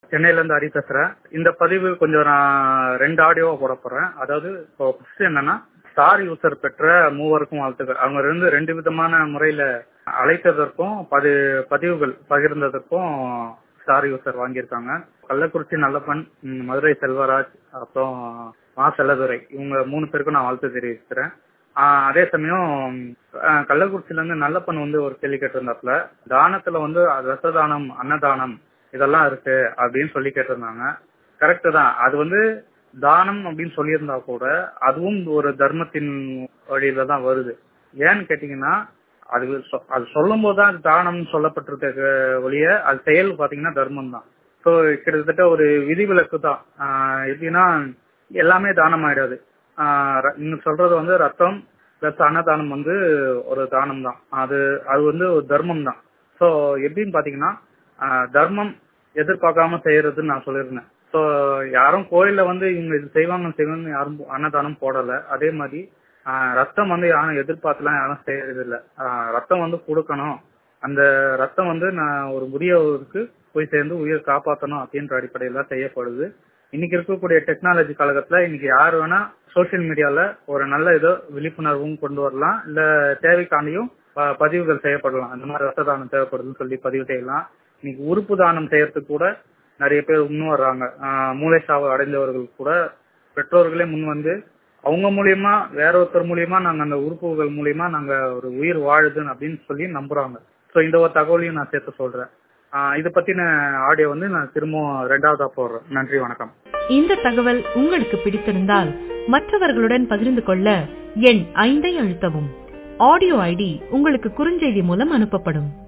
சென்னையில இருந்து ஹரி பேசுறேன் இந்த பதிவு கொஞ்சம் நான் ரெண்டு ஆடியோவா போட போறேன் அதாவது இப்போ ஃபர்ஸ்ட் என்னன்னா ஸ்டார் யூசர் பெற்ற மூவருக்கும் வாழ்த்துக்கள் அவங்க ரெண்டு ரெண்டு விதமான முறையில அழைத்ததற்கும் பதி பதிவுகள் பகிர்ந்ததற்கும் ஸ்டார் யூசர் வாங்கியிருக்காங்க கள்ளக்குறிச்சி நல்லப்பன் ம், மதுரை செல்வராஜ் அப்புறம் மா செல்லதுரை இவங்க மூணு பேருக்கும் நான் வாழ்த்து தெரிவிக்கிறேன் ஆஹ் அதே சமயம் ஆஹ் கள்ளக்குறிச்சியில இருந்து நல்லப்பன் வந்து ஒரு கேள்வி கேட்டிருந்தாப்புல தானத்துல வந்து ரத்த தானம் அன்னதானம் இதெல்லாம் இருக்கு அப்படின்னு சொல்லி கேட்டிருந்தாங்க கரெக்ட் தான் அது வந்து தானம் அப்படின்னு சொல்லியிருந்தா கூட அதுவும் ஒரு தர்மத்தின் வழியில தான் வருது ஏன்னு கேட்டீங்கன்னா அது சொ- அது சொல்லும் போதுதான் அது தானம் சொல்லப்பட்டிருக்க ஒழிய அது செயல் பாத்தீங்கன்னா தர்மம் தான் ஸோ கிட்டத்தட்ட ஒரு விதிவிலக்கு தான் ஆஹ் எப்படின்னா எல்லாமே தானம் ஆயிடாது ஆஹ் ர- நீங்க சொல்றது வந்து ரத்தம் பிளஸ் அன்னதானம் வந்து ஒரு தானம் தான் அது அது வந்து ஒரு தர்மம் தான் ஸோ எப்படின்னு பாத்தீங்கன்னா ஆஹ் தர்மம் எதிர்பார்க்காம செய்யறதுன்னு நான் சொல்லியிருந்தேன் ஸோ யாரும் கோயில்ல வந்து இவங்க இது செய்வாங்க செய்வாங்கன்னு யாரும் அன்னதானம் போடல அதே மாதிரி ஆஹ் ரத்தம் வந்து யாரும் எதிர்பார்த்துலாம் யாரும் செய்யறது இல்ல ஆஹ் ரத்தம் வந்து கொடுக்கணும் அந்த ரத்தம் வந்து நான் ஒரு முதியவருக்கு போய் சேர்ந்து உயிர் காப்பாற்றணும் அப்படின்ற அடிப்படையில செய்யப்படுது இன்னைக்கு இருக்கக்கூடிய டெக்னாலஜி காலகட்டத்துல இன்னைக்கு யார் வேணா சோசியல் மீடியால ஒரு நல்ல இதோ விழிப்புணர்வும் கொண்டு வரலாம் இல்ல தேவைக்காண்டியும் ப- பதிவுகள் செய்யப்படலாம் இந்த மாதிரி ரத்த தானம் தேவைப்படுதுன்னு சொல்லி பதிவு செய்யலாம் இன்னைக்கு உறுப்பு தானம் செய்யறதுக்கு கூட நிறைய பேர் முன் வர்றாங்க ஆஹ் மூளை சாவு அடைந்தவர்கள் கூட பெற்றோர்களே முன் வந்து அவங்க மூலியமா வேற ஒருத்தர் மூலியமா நாங்க அந்த உறுப்புகள் மூலியமா நாங்க ஒரு உயிர் வாழுதுன்னு அப்படின்னு சொல்லி நம்புறாங்க சோ இந்த ஒரு தகவலையும் நான் சேர்த்து சொல்றேன் ஆஹ் இதை பத்தின ஆடியோ வந்து நான் திரும்பவும் ரெண்டாவதா போடுறேன் நன்றி வணக்கம் இந்த தகவல் உங்களுக்கு பிடித்திருந்தால் மற்றவர்களுடன் பகிர்ந்து கொள்ள எண் ஐந்தை அழுத்தவும் ஆடியோ ஐடி உங்களுக்கு குறுஞ்செய்தி மூலம் அனுப்பப்படும்